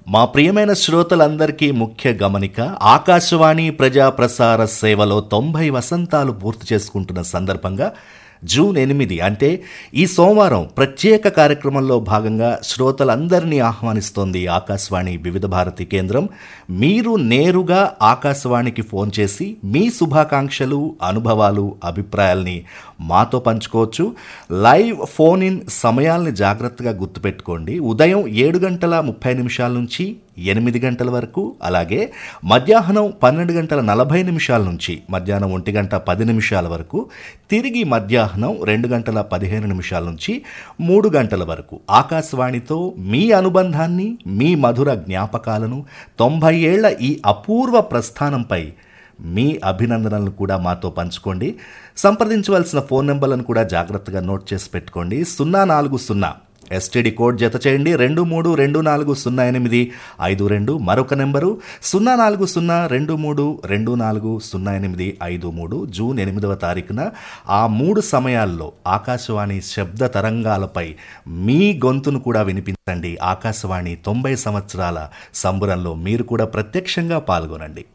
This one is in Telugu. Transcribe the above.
మా ప్రియమైన శ్రోతలందరికీ ముఖ్య గమనిక ఆకాశవాణి ప్రజా ప్రసార సేవలో తొంభై వసంతాలు పూర్తి చేసుకుంటున్న సందర్భంగా జూన్ ఎనిమిది అంటే ఈ సోమవారం ప్రత్యేక కార్యక్రమంలో భాగంగా శ్రోతలందరినీ ఆహ్వానిస్తోంది ఆకాశవాణి వివిధ భారతి కేంద్రం మీరు నేరుగా ఆకాశవాణికి ఫోన్ చేసి మీ శుభాకాంక్షలు అనుభవాలు అభిప్రాయాల్ని మాతో పంచుకోవచ్చు లైవ్ ఫోన్ ఇన్ సమయాల్ని జాగ్రత్తగా గుర్తుపెట్టుకోండి ఉదయం ఏడు గంటల ముప్పై నిమిషాల నుంచి ఎనిమిది గంటల వరకు అలాగే మధ్యాహ్నం పన్నెండు గంటల నలభై నిమిషాల నుంచి మధ్యాహ్నం ఒంటి గంట పది నిమిషాల వరకు తిరిగి మధ్యాహ్నం రెండు గంటల పదిహేను నిమిషాల నుంచి మూడు గంటల వరకు ఆకాశవాణితో మీ అనుబంధాన్ని మీ మధుర జ్ఞాపకాలను తొంభై ఏళ్ల ఈ అపూర్వ ప్రస్థానంపై మీ అభినందనలను కూడా మాతో పంచుకోండి సంప్రదించవలసిన ఫోన్ నెంబర్లను కూడా జాగ్రత్తగా నోట్ చేసి పెట్టుకోండి సున్నా నాలుగు సున్నా ఎస్టీడీ కోడ్ జత చేయండి రెండు మూడు రెండు నాలుగు సున్నా ఎనిమిది ఐదు రెండు మరొక నెంబరు సున్నా నాలుగు సున్నా రెండు మూడు రెండు నాలుగు సున్నా ఎనిమిది ఐదు మూడు జూన్ ఎనిమిదవ తారీఖున ఆ మూడు సమయాల్లో ఆకాశవాణి శబ్ద తరంగాలపై మీ గొంతును కూడా వినిపించండి ఆకాశవాణి తొంభై సంవత్సరాల సంబురంలో మీరు కూడా ప్రత్యక్షంగా పాల్గొనండి